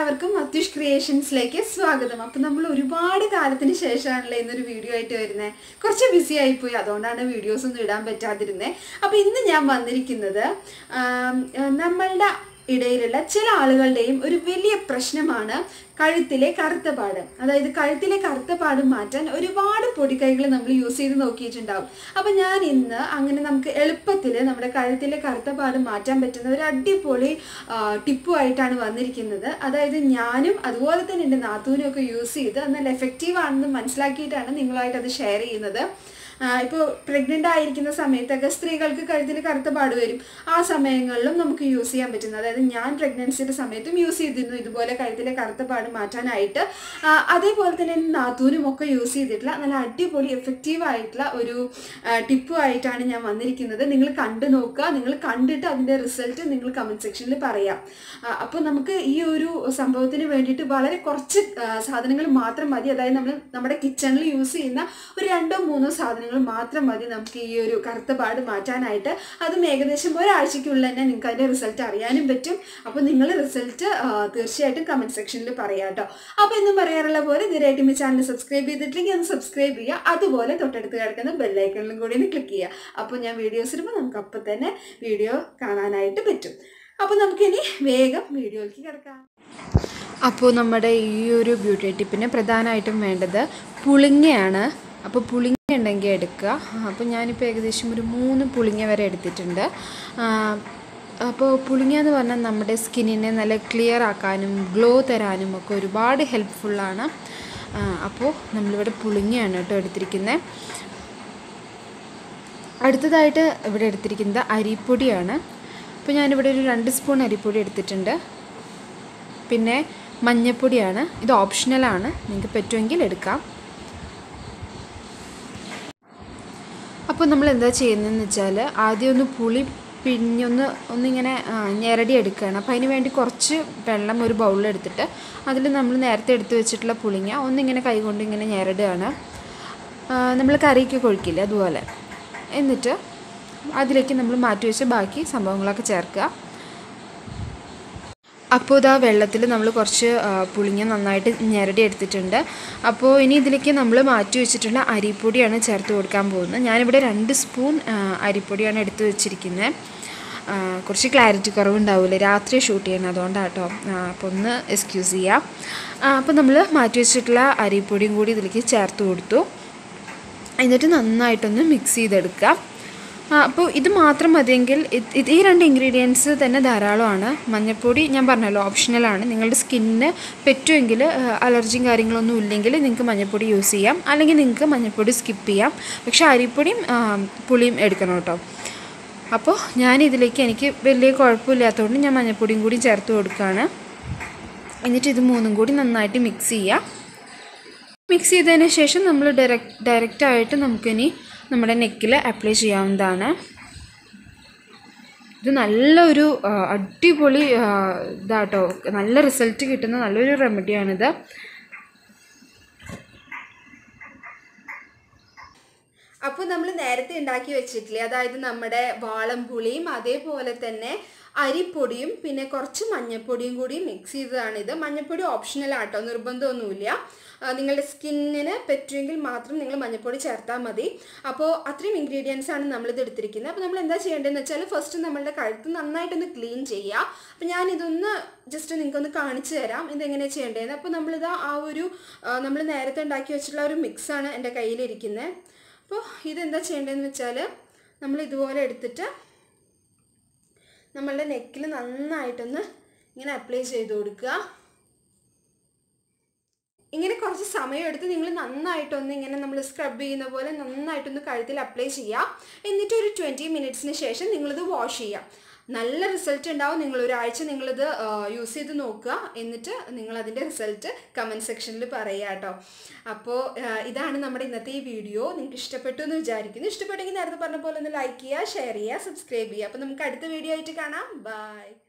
എല്ലാവർക്കും അത്യുഷ് ക്രിയേഷൻസിലേക്ക് സ്വാഗതം അപ്പം നമ്മൾ ഒരുപാട് കാലത്തിന് ശേഷമാണല്ലോ ഇന്നൊരു വീഡിയോ ആയിട്ട് വരുന്നത് കുറച്ച് ബിസി ആയിപ്പോയി അതുകൊണ്ടാണ് വീഡിയോസ് ഒന്നും ഇടാൻ പറ്റാതിരുന്നത് അപ്പം ഇന്ന് ഞാൻ വന്നിരിക്കുന്നത് ആം, നമ്മളുടെ ഇടയിലുള്ള ചില ആളുകളുടെയും ഒരു വലിയ പ്രശ്നമാണ് കഴുത്തിലെ കറുത്ത പാട് അതായത് കഴുത്തിലെ കറുത്ത പാട് മാറ്റാൻ ഒരുപാട് പൊടിക്കൈകൾ നമ്മൾ യൂസ് ചെയ്ത് നോക്കിയിട്ടുണ്ടാവും അപ്പം ഞാൻ ഇന്ന് അങ്ങനെ നമുക്ക് എളുപ്പത്തിൽ നമ്മുടെ കഴുത്തിലെ കറുത്ത പാട് മാറ്റാൻ പറ്റുന്ന ഒരു അടിപൊളി ടിപ്പുമായിട്ടാണ് വന്നിരിക്കുന്നത് അതായത് ഞാനും അതുപോലെ തന്നെ എൻ്റെ നാത്തൂനും ഒക്കെ യൂസ് ചെയ്ത് അത് നല്ല എഫക്റ്റീവ് ആണെന്ന് മനസ്സിലാക്കിയിട്ടാണ് നിങ്ങളുമായിട്ട് അത് ഷെയർ ചെയ്യുന്നത് ഇപ്പോൾ പ്രഗ്നൻ്റ് ആയിരിക്കുന്ന സമയത്തൊക്കെ സ്ത്രീകൾക്ക് കഴുത്തിൽ കറുത്ത പാട് വരും ആ സമയങ്ങളിലും നമുക്ക് യൂസ് ചെയ്യാൻ പറ്റുന്നത് അതായത് ഞാൻ പ്രഗ്നൻസിയുടെ സമയത്തും യൂസ് ചെയ്തിരുന്നു ഇതുപോലെ കഴുത്തിലെ കറുത്ത പാട് മാറ്റാനായിട്ട് ആ, അതേപോലെ തന്നെ എൻ്റെ നാത്തൂനും ഒക്കെ യൂസ് ചെയ്തിട്ടുള്ള നല്ല അടിപൊളി എഫക്റ്റീവ് ആയിട്ടുള്ള ഒരു ടിപ്പും ആയിട്ടാണ് ഞാൻ വന്നിരിക്കുന്നത് നിങ്ങൾ കണ്ടു നോക്കുക നിങ്ങൾ കണ്ടിട്ട് അതിൻ്റെ റിസൾട്ട് നിങ്ങൾ കമൻറ്റ് സെക്ഷനിൽ പറയാം അപ്പോൾ നമുക്ക് ഈ ഒരു സംഭവത്തിന് വേണ്ടിയിട്ട് വളരെ കുറച്ച് ആ, സാധനങ്ങൾ മാത്രം മതി അതായത് നമ്മൾ നമ്മുടെ കിച്ചണിൽ യൂസ് ചെയ്യുന്ന ഒരു രണ്ടോ മൂന്നോ സാധനങ്ങൾ മാത്രം മതി നമുക്ക് ഈ ഒരു കറുത്ത പാട് മാറ്റാനായിട്ട് അതും ഏകദേശം ഒരാഴ്ചയ്ക്കുള്ളിൽ തന്നെ നിങ്ങൾക്ക് അതിൻ്റെ റിസൾട്ട് അറിയാനും പറ്റും അപ്പോൾ നിങ്ങൾ റിസൾട്ട് തീർച്ചയായിട്ടും കമൻറ്റ് സെക്ഷനിൽ പറയാം കേട്ടോ അപ്പോൾ എന്നും പറയാറുള്ള പോലെ ഇതുവരെയായിട്ടും ഈ ചാനൽ സബ്സ്ക്രൈബ് ചെയ്തിട്ടില്ലെങ്കിൽ ഒന്ന് സബ്സ്ക്രൈബ് ചെയ്യുക അതുപോലെ തൊട്ടടുത്ത് കിടക്കുന്ന ബെല്ലൈക്കണിലും കൂടി ഒന്ന് ക്ലിക്ക് ചെയ്യുക അപ്പോൾ ഞാൻ വീഡിയോസ് ഇടുമ്പോൾ നമുക്ക് അപ്പോൾ തന്നെ വീഡിയോ കാണാനായിട്ട് പറ്റും അപ്പോൾ നമുക്കിനി വേഗം വീഡിയോയിലേക്ക് കിടക്കാം അപ്പോൾ നമ്മുടെ ഈ ഒരു ബ്യൂട്ടി ടിപ്പിന് പ്രധാനമായിട്ടും വേണ്ടത് പുളിങ്ങയാണ് അപ്പോൾ പുളിങ്ങ ഉണ്ടെങ്കിൽ എടുക്കുക അപ്പോൾ ഞാനിപ്പോൾ ഏകദേശം ഒരു മൂന്ന് പുളിങ്ങ വരെ എടുത്തിട്ടുണ്ട് ആ, അപ്പോൾ പുളിങ്ങ എന്ന് പറഞ്ഞാൽ നമ്മുടെ സ്കിന്നിനെ നല്ല ക്ലിയർ ആക്കാനും ഗ്ലോ തരാനും ഒക്കെ ഒരുപാട് ഹെൽപ്ഫുള്ളാണ് അപ്പോൾ നമ്മളിവിടെ പുളിങ്ങയാണ് കേട്ടോ എടുത്തിരിക്കുന്നത് അടുത്തതായിട്ട് ഇവിടെ എടുത്തിരിക്കുന്നത് അരിപ്പൊടിയാണ് അപ്പോൾ ഞാനിവിടെ ഒരു രണ്ട് സ്പൂൺ അരിപ്പൊടി എടുത്തിട്ടുണ്ട് പിന്നെ മഞ്ഞപ്പൊടിയാണ് ഇത് ഓപ്ഷണലാണ് നിങ്ങൾക്ക് പറ്റുമെങ്കിൽ എടുക്കാം അപ്പോൾ നമ്മൾ എന്താ ചെയ്യുന്നതെന്ന് വെച്ചാൽ ആദ്യം ഒന്ന് പുളി പിഴിഞ്ഞൊന്ന് ഒന്നിങ്ങനെ ആ, ഞെരടി എടുക്കുകയാണ് അപ്പോൾ അതിന് വേണ്ടി കുറച്ച് വെള്ളം ഒരു ബൗളിൽ എടുത്തിട്ട് അതിൽ നമ്മൾ നേരത്തെ എടുത്ത് വെച്ചിട്ടുള്ള പുളിങ്ങ ഒന്നിങ്ങനെ കൈകൊണ്ട് ഇങ്ങനെ ഞെരടുകയാണ് നമ്മൾ കറിയൊക്കെ കൊഴിക്കില്ലേ അതുപോലെ എന്നിട്ട് അതിലേക്ക് നമ്മൾ മാറ്റി വെച്ച ബാക്കി സംഭവങ്ങളൊക്കെ ചേർക്കുക അപ്പോൾ ഇതാ വെള്ളത്തിൽ നമ്മൾ കുറച്ച് ആ, പുളിങ്ങ നന്നായിട്ട് ഞെരടി എടുത്തിട്ടുണ്ട് അപ്പോൾ ഇനി ഇതിലേക്ക് നമ്മൾ മാറ്റി വെച്ചിട്ടുള്ള അരിപ്പൊടിയാണ് ചേർത്ത് കൊടുക്കാൻ പോകുന്നത് ഞാനിവിടെ രണ്ട് സ്പൂൺ ആ, അരിപ്പൊടിയാണ് എടുത്ത് വെച്ചിരിക്കുന്നത് ആ, കുറച്ച് ക്ലാരിറ്റി കുറവുണ്ടാവില്ലേ രാത്രി ഷൂട്ട് ചെയ്യണം അതുകൊണ്ടാണ് കേട്ടോ അപ്പോൾ ഒന്ന് എക്സ്ക്യൂസ് ചെയ്യാം ആ, അപ്പോൾ നമ്മൾ മാറ്റി വെച്ചിട്ടുള്ള അരിപ്പൊടിയും കൂടി ഇതിലേക്ക് ചേർത്ത് കൊടുത്തു എന്നിട്ട് നന്നായിട്ടൊന്ന് മിക്സ് ചെയ്തെടുക്കാം ആ, അപ്പോൾ ഇത് മാത്രം മതിയെങ്കിൽ ഇത് ഇത് ഈ രണ്ട് ഇൻഗ്രീഡിയൻസ് തന്നെ ധാരാളമാണ് മഞ്ഞൾപ്പൊടി ഞാൻ പറഞ്ഞല്ലോ ഓപ്ഷണലാണ് നിങ്ങളുടെ സ്കിന്നിന് പറ്റുമെങ്കിൽ അലർജിയും കാര്യങ്ങളൊന്നും ഇല്ലെങ്കിൽ നിങ്ങൾക്ക് മഞ്ഞൾപ്പൊടി യൂസ് ചെയ്യാം അല്ലെങ്കിൽ നിങ്ങൾക്ക് മഞ്ഞൾപ്പൊടി സ്കിപ്പ് ചെയ്യാം പക്ഷേ അരിപ്പൊടിയും ആ, പുളിയും എടുക്കണം കേട്ടോ അപ്പോൾ ഞാനിതിലേക്ക് എനിക്ക് വലിയ കുഴപ്പമില്ലാത്തതുകൊണ്ട് ഞാൻ മഞ്ഞൾപ്പൊടിയും കൂടി ചേർത്ത് കൊടുക്കുകയാണ് എന്നിട്ട് ഇത് മൂന്നും കൂടി നന്നായിട്ട് മിക്സ് ചെയ്യാം മിക്സ് ചെയ്തതിന് ശേഷം നമ്മൾ ഡയറക്റ്റ് ഡയറക്റ്റായിട്ട് നമുക്കിനി നമ്മുടെ നെക്കിൽ അപ്ലൈ ചെയ്യാവുന്നതാണ് ഇത് നല്ലൊരു ആ, അടിപൊളി ആ, ഇതാട്ടോ നല്ല റിസൾട്ട് കിട്ടുന്ന നല്ലൊരു റെമഡിയാണിത് അപ്പോൾ നമ്മൾ നേരത്തെ ഉണ്ടാക്കി വെച്ചിട്ടില്ലേ അതായത് നമ്മുടെ വാളംപുളിയും അതേപോലെ തന്നെ അരിപ്പൊടിയും പിന്നെ കുറച്ച് മഞ്ഞൾപ്പൊടിയും കൂടി മിക്സ് ചെയ്തതാണിത് മഞ്ഞൾപ്പൊടി ഓപ്ഷണൽ ആട്ടോ നിർബന്ധമൊന്നുമില്ല ആ, നിങ്ങളുടെ സ്കിന്നിന് പറ്റുമെങ്കിൽ മാത്രം നിങ്ങൾ മഞ്ഞൾപ്പൊടി ചേർത്താൽ മതി അപ്പോൾ അത്രയും ഇൻഗ്രീഡിയൻസ് ആണ് നമ്മളിത് എടുത്തിരിക്കുന്നത് അപ്പോൾ നമ്മൾ എന്താ ചെയ്യേണ്ടതെന്ന് വെച്ചാൽ ഫസ്റ്റ് നമ്മളുടെ കഴുത്ത് നന്നായിട്ടൊന്ന് ക്ലീൻ ചെയ്യുക അപ്പോൾ ഞാൻ ഇതൊന്ന് ജസ്റ്റ് നിങ്ങൾക്കൊന്ന് കാണിച്ചു തരാം ഇതെങ്ങനെ ചെയ്യേണ്ടതെന്ന് അപ്പോൾ നമ്മളിതാ ആ ഒരു നമ്മൾ നേരത്തെ ഉണ്ടാക്കി വെച്ചിട്ടുള്ള ഒരു മിക്സാണ് എൻ്റെ കയ്യിലിരിക്കുന്നത് അപ്പോൾ ഇതെന്താ ചെയ്യേണ്ടതെന്ന് വെച്ചാൽ നമ്മൾ ഇതുപോലെ എടുത്തിട്ട് നമ്മളുടെ നെക്കിൽ നന്നായിട്ടൊന്ന് ഇങ്ങനെ അപ്ലൈ ചെയ്ത് കൊടുക്കുക ഇങ്ങനെ കുറച്ച് സമയം എടുത്ത് നിങ്ങൾ നന്നായിട്ടൊന്ന് ഇങ്ങനെ നമ്മൾ സ്ക്രബ് ചെയ്യുന്ന പോലെ നന്നായിട്ടൊന്ന് കഴുത്തിൽ അപ്ലൈ ചെയ്യുക എന്നിട്ട് ഒരു ട്വൻറ്റി മിനിറ്റ്സിന് ശേഷം നിങ്ങളിത് വാഷ് ചെയ്യുക നല്ല റിസൾട്ട് ഉണ്ടാവും നിങ്ങൾ ഒരാഴ്ച നിങ്ങളിത് യൂസ് ചെയ്ത് നോക്കുക എന്നിട്ട് നിങ്ങൾ അതിൻ്റെ റിസൾട്ട് കമൻറ്റ് സെക്ഷനിൽ പറയുക കേട്ടോ അപ്പോൾ ഇതാണ് നമ്മുടെ ഇന്നത്തെ ഈ വീഡിയോ നിങ്ങൾക്ക് ഇഷ്ടപ്പെട്ടു എന്ന് വിചാരിക്കുന്നു ഇഷ്ടപ്പെട്ടെങ്കിൽ നേരത്തെ പറഞ്ഞ പോലെ ഒന്ന് ലൈക്ക് ചെയ്യുക ഷെയർ ചെയ്യുക സബ്സ്ക്രൈബ് ചെയ്യുക അപ്പോൾ നമുക്ക് അടുത്ത വീഡിയോ ആയിട്ട് കാണാം ബൈ